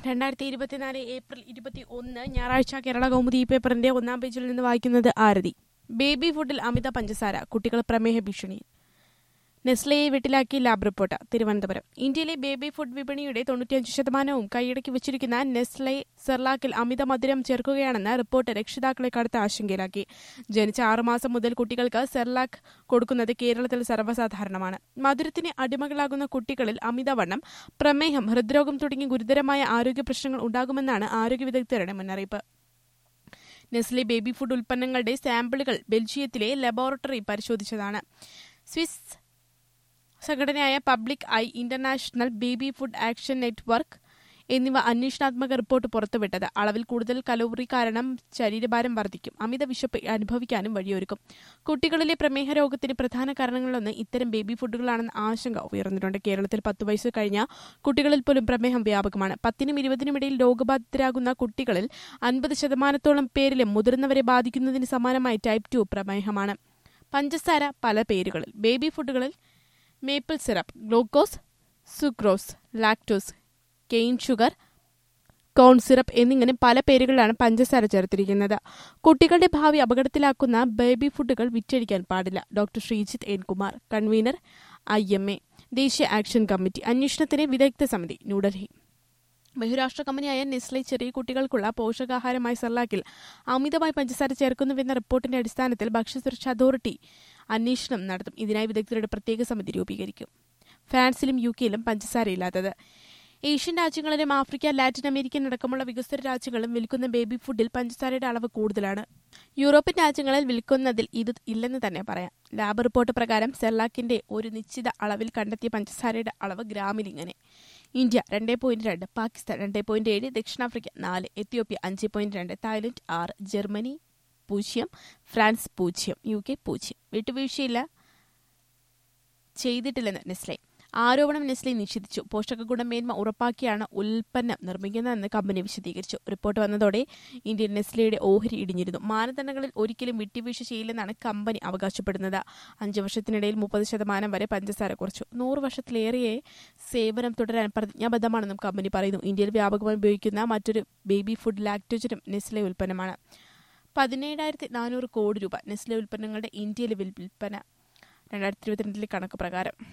രണ്ടായിരത്തി ഇരുപത്തിനാല് ഏപ്രിൽ ഇരുപത്തി ഒന്ന് ഞായറാഴ്ച കേരള കൗമുദി ഈ പേപ്പറിന്റെ ഒന്നാം പേജിൽ നിന്ന് വായിക്കുന്നത് ആരതി ബേബി ഫുഡിൽ അമിത പഞ്ചസാര കുട്ടികൾ പ്രമേഹ ഭീഷണി നെസ്ലയെ വെട്ടിലാക്കി ലാബ് റിപ്പോർട്ട് തിരുവനന്തപുരം ഇന്ത്യയിലെ ബേബി ഫുഡ് വിപണിയുടെ തൊണ്ണൂറ്റിയഞ്ച് ശതമാനവും കൈയടക്കി വെച്ചിരിക്കുന്ന നെസ്ലെ സെർലാക്കിൽ അമിത മധുരം ചേർക്കുകയാണെന്ന റിപ്പോർട്ട് രക്ഷിതാക്കളെ കടുത്ത ആശങ്കയിലാക്കി ജനിച്ച ആറുമാസം മുതൽ കുട്ടികൾക്ക് സെർലാക്ക് കൊടുക്കുന്നത് കേരളത്തിൽ സർവ്വസാധാരണമാണ് മധുരത്തിന് അടിമകളാകുന്ന കുട്ടികളിൽ അമിതവണ്ണം പ്രമേഹം ഹൃദ്രോഗം തുടങ്ങിയ ഗുരുതരമായ ആരോഗ്യ പ്രശ്നങ്ങൾ ഉണ്ടാകുമെന്നാണ് ആരോഗ്യ വിദഗ്ധരുടെ മുന്നറിയിപ്പ് നെസ്ലെ ബേബി ഫുഡ് ഉൽപ്പന്നങ്ങളുടെ സാമ്പിളുകൾ ബെൽജിയത്തിലെ ലബോറട്ടറി പരിശോധിച്ചതാണ് സ്വിസ് സംഘടനയായ Public Eye International Baby Food Action Network എന്നിവ അന്വേഷണാത്മക റിപ്പോർട്ട് പുറത്തുവിട്ടത് അളവിൽ കൂടുതൽ കലോറി കാരണം ശരീരഭാരം വർദ്ധിക്കും അമിത വിശപ്പ് അനുഭവിക്കാനും വഴിയൊരുക്കും കുട്ടികളിലെ പ്രമേഹ രോഗത്തിന് പ്രധാന കാരണങ്ങളിലൊന്ന് ഇത്തരം ബേബി ഫുഡുകളാണെന്ന ആശങ്ക ഉയർന്നിട്ടുണ്ട് കേരളത്തിൽ പത്ത് വയസ്സ് കഴിഞ്ഞ കുട്ടികളിൽ പോലും പ്രമേഹം വ്യാപകമാണ് പത്തിനും ഇരുപതിനും ഇടയിൽ രോഗബാധിതരാകുന്ന കുട്ടികളിൽ അൻപത് ശതമാനത്തോളം പേരിലും മുതിർന്നവരെ ബാധിക്കുന്നതിന് സമാനമായി ടൈപ്പ് ടു പ്രമേഹമാണ് പഞ്ചസാര പല പേരുകളിൽ ബേബി ഫുഡുകളിൽ maple syrup glucose sucrose lactose cane sugar corn syrup എന്നിങ്ങനെ പല പേരുകളിലാണ് പഞ്ചസാര ചേർത്തിരിക്കുന്നത് കുട്ടികളുടെ ഭാവി അപകടത്തിലാക്കുന്ന ബേബി ഫുഡുകൾ വിറ്റഴിക്കാൻ പാടില്ല doctor Sreejith N Kumar convener I M A ദേശീയ ആക്ഷൻ കമ്മിറ്റി അന്വേഷണത്തിന് വിദഗ്ധ സമിതി ന്യൂഡൽഹി ബഹുരാഷ്ട്ര കമ്പനിയായ നെസ്ലെ ചെറിയ കുട്ടികൾക്കുള്ള പോഷകാഹാരമായി സെർലാക്കിൽ അമിതമായി പഞ്ചസാര ചേർക്കുന്നുവെന്ന റിപ്പോർട്ടിന്റെ അടിസ്ഥാനത്തിൽ ഭക്ഷ്യസുരക്ഷാ അതോറിറ്റി അന്വേഷണം നടത്തും ഇതിനായി വിദഗ്ധരുടെ പ്രത്യേക സമിതി രൂപീകരിക്കും ഫ്രാൻസിലും യു കെയിലും പഞ്ചസാരയില്ലാത്തത് ഏഷ്യൻ രാജ്യങ്ങളിലും ആഫ്രിക്ക ലാറ്റിൻ അമേരിക്കൻ അടക്കമുള്ള വികസ്വര രാജ്യങ്ങളും വിൽക്കുന്ന ബേബി ഫുഡിൽ പഞ്ചസാരയുടെ അളവ് കൂടുതലാണ് യൂറോപ്യൻ രാജ്യങ്ങളിൽ വിൽക്കുന്നതിൽ ഇത് ഇല്ലെന്ന് തന്നെ പറയാം ലാബ് റിപ്പോർട്ട് പ്രകാരം സെർലാക്കിന്റെ ഒരു നിശ്ചിത അളവിൽ കണ്ടെത്തിയ പഞ്ചസാരയുടെ അളവ് ഗ്രാമിൽ ഇങ്ങനെ ഇന്ത്യ രണ്ട് പോയിന്റ് രണ്ട് പാകിസ്ഥാൻ രണ്ട് പോയിന്റ് ഏഴ് ദക്ഷിണാഫ്രിക്ക നാല് എത്യോപ്യ അഞ്ച് പോയിന്റ് രണ്ട് തായ്ലൻഡ് ആറ് ജർമ്മനി പൂജ്യം ഫ്രാൻസ് പൂജ്യം യു കെ പൂജ്യം വിട്ടുവീഴ്ചയില്ല ചെയ്തിട്ടില്ലെന്ന് നെസ്ലെ ആരോപണം നെസ്ലെ നിഷേധിച്ചു പോഷക ഗുണമേന്മ ഉറപ്പാക്കിയാണ് ഉൽപ്പന്നം നിർമ്മിക്കുന്നതെന്ന് കമ്പനി വിശദീകരിച്ചു റിപ്പോർട്ട് വന്നതോടെ ഇന്ത്യൻ നെസ്ലയുടെ ഓഹരി ഇടിഞ്ഞിരുന്നു മാനദണ്ഡങ്ങളിൽ ഒരിക്കലും വിട്ടുവീഴ്ച ചെയ്യില്ലെന്നാണ് കമ്പനി അവകാശപ്പെടുന്നത് അഞ്ചു വർഷത്തിനിടയിൽ മുപ്പത് ശതമാനം വരെ പഞ്ചസാര കുറച്ചു നൂറ് വർഷത്തിലേറെ സേവനം തുടരാൻ പ്രതിജ്ഞാബദ്ധമാണെന്നും കമ്പനി പറയുന്നു ഇന്ത്യയിൽ വ്യാപകമായി ഉപയോഗിക്കുന്ന മറ്റൊരു ബേബി ഫുഡ് ലാക്ടോജനും നെസ്ലെ ഉൽപ്പന്നമാണ് പതിനേഴായിരത്തി നാനൂറ് കോടി രൂപ നെസ്ലെ ഉൽപ്പന്നങ്ങളുടെ ഇന്ത്യയിലെ വിൽപ്പന രണ്ടായിരത്തി ഇരുപത്തിരണ്ടിലെ കണക്ക് പ്രകാരം